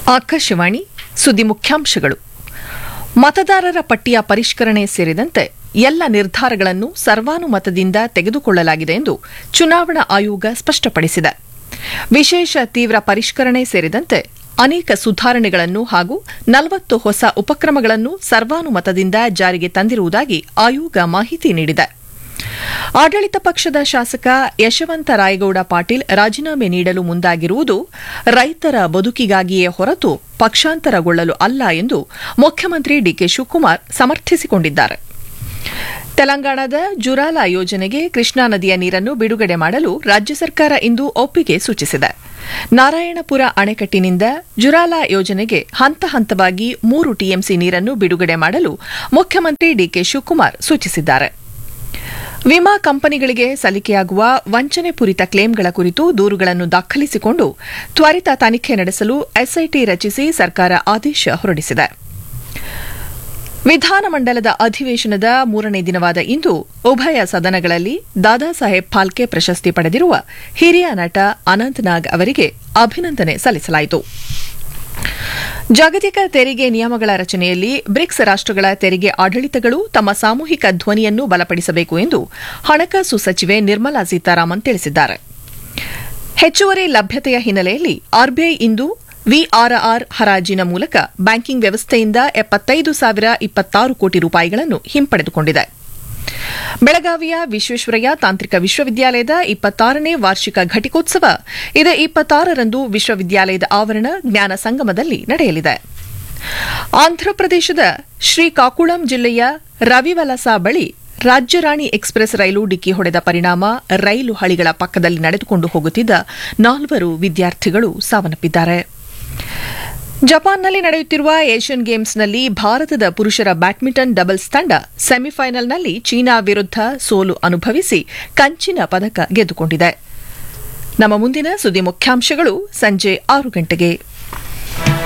ಆಕಾಶವಾಣಿ ಸುದ್ದಿ ಮುಖ್ಯಾಂಶಗಳು ಮತದಾರರ ಪಟ್ಟಿಯ ಪರಿಷ್ಕರಣೆ ಸೇರಿದಂತೆ ಎಲ್ಲ ನಿರ್ಧಾರಗಳನ್ನು ಸರ್ವಾನುಮತದಿಂದ ತೆಗೆದುಕೊಳ್ಳಲಾಗಿದೆ ಎಂದು ಚುನಾವಣಾ ಆಯೋಗ ಸ್ಪಷ್ಟಪಡಿಸಿದೆ ವಿಶೇಷ ತೀವ್ರ ಪರಿಷ್ಕರಣೆ ಸೇರಿದಂತೆ ಅನೇಕ ಸುಧಾರಣೆಗಳನ್ನು ಹಾಗೂ ನಲವತ್ತು ಹೊಸ ಉಪಕ್ರಮಗಳನ್ನು ಸರ್ವಾನುಮತದಿಂದ ಜಾರಿಗೆ ತಂದಿರುವುದಾಗಿ ಆಯೋಗ ಮಾಹಿತಿ ನೀಡಿದೆ ಆಡಳಿತ ಪಕ್ಷದ ಶಾಸಕ ಯಶವಂತ ರಾಯಗೌಡ ಪಾಟೀಲ್ ರಾಜೀನಾಮೆ ನೀಡಲು ಮುಂದಾಗಿರುವುದು ರೈತರ ಬದುಕಿಗಾಗಿಯೇ ಹೊರತು ಪಕ್ಷಾಂತರಗೊಳ್ಳಲು ಅಲ್ಲ ಎಂದು ಮುಖ್ಯಮಂತ್ರಿ ಡಿಕೆ ಶಿವಕುಮಾರ್ ಸಮರ್ಥಿಸಿಕೊಂಡಿದ್ದಾರೆ ತೆಲಂಗಾಣದ ಜುರಾಲಾ ಯೋಜನೆಗೆ ಕೃಷ್ಣಾ ನದಿಯ ನೀರನ್ನು ಬಿಡುಗಡೆ ಮಾಡಲು ರಾಜ್ಯ ಸರ್ಕಾರ ಇಂದು ಒಪ್ಪಿಗೆ ಸೂಚಿಸಿದೆ ನಾರಾಯಣಪುರ ಅಣೆಕಟ್ಟಿನಿಂದ ಜುರಾಲಾ ಯೋಜನೆಗೆ ಹಂತ ಹಂತವಾಗಿ ಮೂರು ಟಿಎಂಸಿ ನೀರನ್ನು ಬಿಡುಗಡೆ ಮಾಡಲು ಮುಖ್ಯಮಂತ್ರಿ ಡಿಕೆ ಶಿವಕುಮಾರ್ ಸೂಚಿಸಿದ್ದಾರೆ ವಿಮಾ ಕಂಪನಿಗಳಿಗೆ ಸಲ್ಲಿಕೆಯಾಗುವ ವಂಚನೆ ಪೂರಿತ ಕ್ಲೇಮ್ಗಳ ಕುರಿತು ದೂರುಗಳನ್ನು ದಾಖಲಿಸಿಕೊಂಡು ತ್ವರಿತ ತನಿಖೆ ನಡೆಸಲು ಎಸ್ಐಟಿ ರಚಿಸಿ ಸರ್ಕಾರ ಆದೇಶ ಹೊರಡಿಸಿದೆ ವಿಧಾನಮಂಡಲದ ಅಧಿವೇಶನದ ಮೂರನೇ ದಿನವಾದ ಇಂದು ಉಭಯ ಸದನಗಳಲ್ಲಿ ದಾದಾ ಸಾಹೇಬ್ ಫಾಲ್ಕೆ ಪ್ರಶಸ್ತಿ ಪಡೆದಿರುವ ಹಿರಿಯ ನಟ ಅನಂತನಾಗ್ ಅವರಿಗೆ ಅಭಿನಂದನೆ ಸಲ್ಲಿಸಲಾಯಿತು ಜಾಗತಿಕ ತೆರಿಗೆ ನಿಯಮಗಳ ರಚನೆಯಲ್ಲಿ ಬ್ರಿಕ್ಸ್ ರಾಷ್ಟಗಳ ತೆರಿಗೆ ಆಡಳಿತಗಳು ತಮ್ಮ ಸಾಮೂಹಿಕ ಧ್ವನಿಯನ್ನು ಬಲಪಡಿಸಬೇಕು ಎಂದು ಹಣಕಾಸು ಸಚಿವೆ ನಿರ್ಮಲಾ ಸೀತಾರಾಮನ್ ತಿಳಿಸಿದ್ದಾರೆ ಹೆಚ್ಚುವರಿ ಲಭ್ಯತೆಯ ಹಿನ್ನೆಲೆಯಲ್ಲಿ ಆರ್ಬಿಐ ಇಂದು ವಿಆರ್ಆರ್ ಹರಾಜಿನ ಮೂಲಕ ಬ್ಯಾಂಕಿಂಗ್ ವ್ಯವಸ್ಥೆಯಿಂದ ಎಪ್ಪತ್ತೈದು ಸಾವಿರ ಇಪ್ಪತ್ತಾರು ಕೋಟಿ ರೂಪಾಯಿಗಳನ್ನು ಹಿಂಪಡೆದುಕೊಂಡಿದೆ ಬೆಳಗಾವಿಯ ವಿಶ್ವೇಶ್ವರಯ್ಯ ತಾಂತ್ರಿಕ ವಿಶ್ವವಿದ್ಯಾಲಯದ ಇಪ್ಪತ್ತಾರನೇ ವಾರ್ಷಿಕ ಘಟಿಕೋತ್ಸವ ಇದೇ ಇಪ್ಪತ್ತಾರರಂದು ವಿಶ್ವವಿದ್ಯಾಲಯದ ಆವರಣ ಜ್ಞಾನ ಸಂಗಮದಲ್ಲಿ ನಡೆಯಲಿದೆ ಆಂಧ್ರಪ್ರದೇಶದ ಶ್ರೀಕಾಕುಳಂ ಜಿಲ್ಲೆಯ ರವಿವಲಸಾ ಬಳಿ ರಾಜ್ಯರಾಣಿ ಎಕ್ಸ್ಪ್ರೆಸ್ ರೈಲು ಡಿಕ್ಕಿ ಹೊಡೆದ ಪರಿಣಾಮ ರೈಲು ಹಳಿಗಳ ಪಕ್ಕದಲ್ಲಿ ನಡೆದುಕೊಂಡು ಹೋಗುತ್ತಿದ್ದ ನಾಲ್ವರು ವಿದ್ಯಾರ್ಥಿಗಳು ಸಾವನ್ನಪ್ಪಿದ್ದಾರೆ ಜಪಾನ್ನಲ್ಲಿ ನಡೆಯುತ್ತಿರುವ ಏಷ್ಯನ್ ಗೇಮ್ಸ್ನಲ್ಲಿ ಭಾರತದ ಪುರುಷರ ಬ್ಯಾಡ್ಮಿಂಟನ್ ಡಬಲ್ಸ್ ತಂಡ ಸೆಮಿಫೈನಲ್ನಲ್ಲಿ ಚೀನಾ ವಿರುದ್ಧ ಸೋಲು ಅನುಭವಿಸಿ ಕಂಚಿನ ಪದಕ ಗೆದ್ದುಕೊಂಡಿದೆ ನಮ್ಮ ಮುಂದಿನ ಸುದ್ದಿ ಮುಖ್ಯಾಂಶಗಳು ಸಂಜೆ ಆರು ಗಂಟೆಗೆ